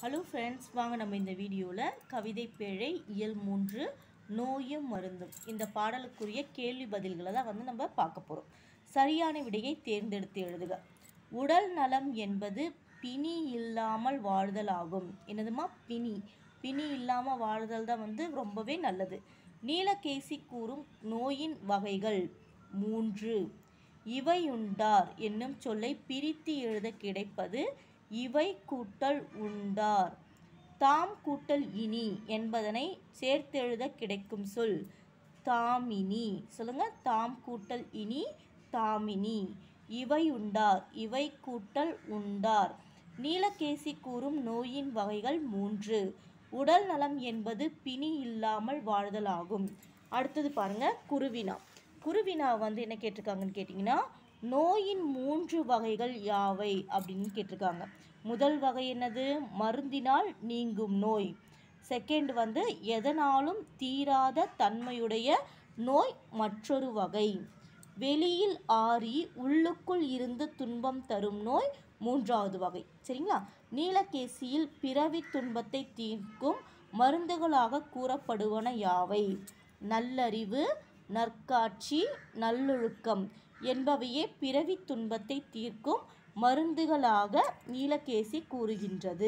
hello friends வாங்க நம்ம இந்த வீடியோவில் கவிதை பேழை இயல் மூன்று நோயும் மருந்தும் இந்த பாடலுக்குரிய கேள்வி பதில்களை தான் வந்து நம்ம பார்க்க போகிறோம் சரியான விடையை தேர்ந்தெடுத்து எழுதுக உடல் நலம் என்பது பிணி இல்லாமல் வாழ்தல் ஆகும் என்னதுமா பிணி பிணி இல்லாமல் வாழ்தல் தான் வந்து ரொம்பவே நல்லது நீலகேசி கூறும் நோயின் வகைகள் மூன்று இவையுண்டார் என்னும் சொல்லை பிரித்து எழுத கிடைப்பது இவை கூட்டல் உண்டார் தாம் கூட்டல் இனி என்பதனை சேர்த்தெழுத கிடைக்கும் சொல் தாமினி சொல்லுங்க தாம் கூட்டல் இனி தாமினி இவை உண்டார் இவை கூட்டல் உண்டார் நீலகேசி கூறும் நோயின் வகைகள் மூன்று உடல் நலம் என்பது பிணி இல்லாமல் வாழ்தலாகும் அடுத்தது பாருங்க குருவினா குருவினா வந்து என்ன கேட்டிருக்காங்கன்னு கேட்டிங்கன்னா நோயின் மூன்று வகைகள் யாவை அப்படின்னு கேட்டிருக்காங்க முதல் வகை என்னது மருந்தினால் நீங்கும் நோய் செகண்ட் வந்து எதனாலும் தீராத தன்மையுடைய நோய் மற்றொரு வகை வெளியில் ஆறி உள்ளுக்குள் இருந்து துன்பம் தரும் நோய் மூன்றாவது வகை சரிங்களா நீலகேசியில் பிறவி துன்பத்தை தீர்க்கும் மருந்துகளாக கூறப்படுவன யாவை நல்லறிவு நற்காட்சி நல்லொழுக்கம் என்பவையே பிறவி துன்பத்தை தீர்க்கும் மருந்துகளாக நீலகேசி கூறுகின்றது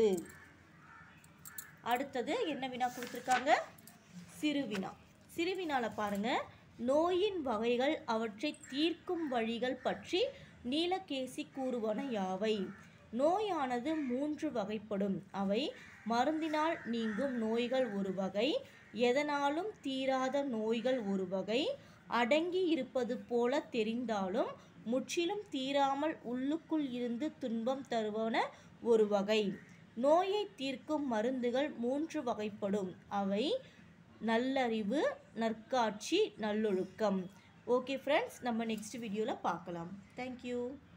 அடுத்தது என்ன வினா கொடுத்துருக்காங்க சிறுவினா சிறுவினால பாருங்க நோயின் வகைகள் அவற்றை தீர்க்கும் வழிகள் பற்றி நீலகேசி கூறுவன யாவை நோயானது மூன்று வகைப்படும் அவை மருந்தினால் நீங்கும் நோய்கள் ஒரு வகை எதனாலும் தீராத நோய்கள் ஒரு வகை அடங்கி இருப்பது போல தெரிந்தாலும் முற்றிலும் தீராமல் உள்ளுக்குள் இருந்து துன்பம் தருவன ஒரு வகை நோயை தீர்க்கும் மருந்துகள் மூன்று வகைப்படும் அவை நல்லறிவு நற்காட்சி நல்லொழுக்கம் ஓகே ஃப்ரெண்ட்ஸ் நம்ம நெக்ஸ்ட் வீடியோவில் பார்க்கலாம் தேங்க்யூ